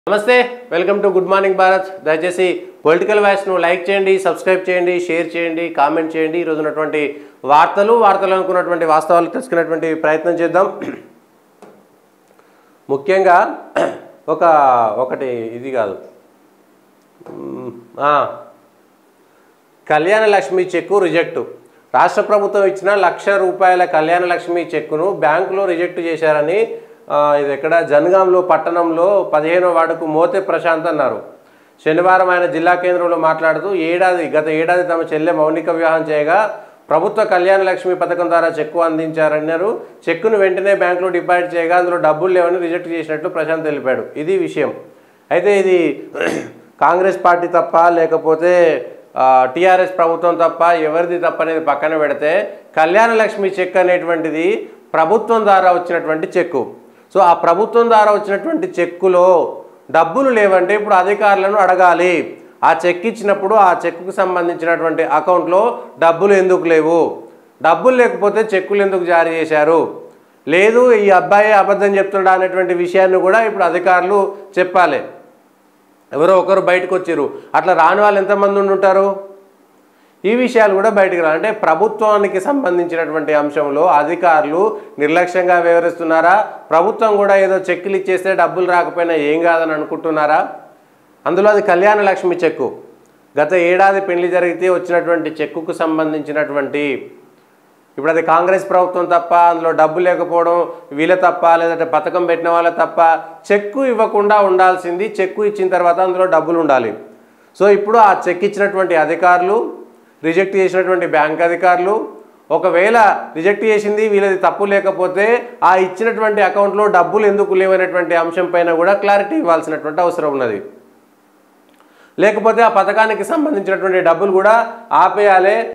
నమస్తే welcome to good morning Bharat దయచేసి political వాయిస్ను లైక్ చేయండి సబ్స్క్రైబ్ చేయండి షేర్ చేయండి కామెంట్ చేయండి ఈరోజు ఉన్నటువంటి వార్తలు వార్తలు అనుకున్నటువంటి వాస్తవాలు తెలుసుకునేటువంటి ప్రయత్నం చేద్దాం ముఖ్యంగా ఒక ఒకటి ఇది కాదు మ్, ఆ, కళ్యాణ లక్ష్మి చెక్కు రిజెక్ట్ రాష్ట్ర ప్రభుత్వం ఇచ్చిన లక్ష రూపాయల కళ్యాణ లక్ష్మి చెక్కును బ్యాంకులో రిజెక్ట్ చేశారని ఆ, ఇది ఎక్కడ జనగాంలో పట్టణంలో పదిహేనో వార్డుకు మోతే ప్రశాంత్ అన్నారు శనివారం ఆయన జిల్లా కేంద్రంలో మాట్లాడుతూ ఏడాది గత ఏడాది తమ చెల్లె మౌనిక వివాహం చేయగా ప్రభుత్వ కళ్యాణ లక్ష్మి పథకం ద్వారా చెక్కు అందించారన్నారు చెక్కును వెంటనే బ్యాంకులో డిపాజిట్ చేయగా అందులో డబ్బులు లేవని రిజెక్ట్ చేసినట్లు ప్రశాంత్ తెలిపాడు ఇది విషయం అయితే ఇది కాంగ్రెస్ పార్టీ తప్ప లేకపోతే టీఆర్ఎస్ ప్రభుత్వం తప్ప ఎవరిది తప్ప అనేది పక్కన పెడితే కళ్యాణ లక్ష్మి చెక్ అనేటువంటిది ప్రభుత్వం ద్వారా వచ్చినటువంటి చెక్కు సో ఆ ప్రభుత్వం ద్వారా వచ్చినటువంటి చెక్కులో డబ్బులు లేవంటే ఇప్పుడు అధికారులను అడగాలి ఆ చెక్ ఇచ్చినప్పుడు ఆ చెక్కుకు సంబంధించినటువంటి అకౌంట్లో డబ్బులు ఎందుకు లేవు డబ్బులు లేకపోతే చెక్కులు ఎందుకు జారీ చేశారు లేదు ఈ అబ్బాయి అబద్ధం చెప్తున్నాడా అనేటువంటి విషయాన్ని కూడా ఇప్పుడు అధికారులు చెప్పాలి ఎవరో ఒకరు బయటకు వచ్చారు అట్లా రాని వాళ్ళు ఎంతమంది ఉండి ఉంటారు ఈ విషయాలు కూడా బయటకు రా అంటే ప్రభుత్వానికి సంబంధించినటువంటి అంశంలో అధికారులు నిర్లక్ష్యంగా వ్యవహరిస్తున్నారా ప్రభుత్వం కూడా ఏదో చెక్కులు ఇచ్చేస్తే డబ్బులు రాకపోయినా ఏం కాదని అనుకుంటున్నారా అందులో అది కళ్యాణ లక్ష్మి చెక్కు గత ఏడాది పెళ్లి జరిగితే వచ్చినటువంటి చెక్కుకు సంబంధించినటువంటి ఇప్పుడు అది కాంగ్రెస్ ప్రభుత్వం తప్ప అందులో డబ్బు లేకపోవడం వీళ్ళ తప్ప లేదంటే పథకం పెట్టిన వాళ్ళ తప్ప చెక్కు ఇవ్వకుండా ఉండాల్సింది చెక్కు ఇచ్చిన తర్వాత అందులో డబ్బులు ఉండాలి సో ఇప్పుడు ఆ చెక్ ఇచ్చినటువంటి అధికారులు రిజెక్ట్ చేసినటువంటి బ్యాంక్ అధికారులు ఒకవేళ రిజెక్ట్ చేసింది వీళ్ళది తప్పు లేకపోతే ఆ ఇచ్చినటువంటి అకౌంట్లో డబ్బులు ఎందుకు లేవనేటువంటి అంశం పైన కూడా క్లారిటీ ఇవ్వాల్సినటువంటి అవసరం ఉన్నది లేకపోతే ఆ పథకానికి సంబంధించినటువంటి డబ్బులు కూడా ఆపేయాలి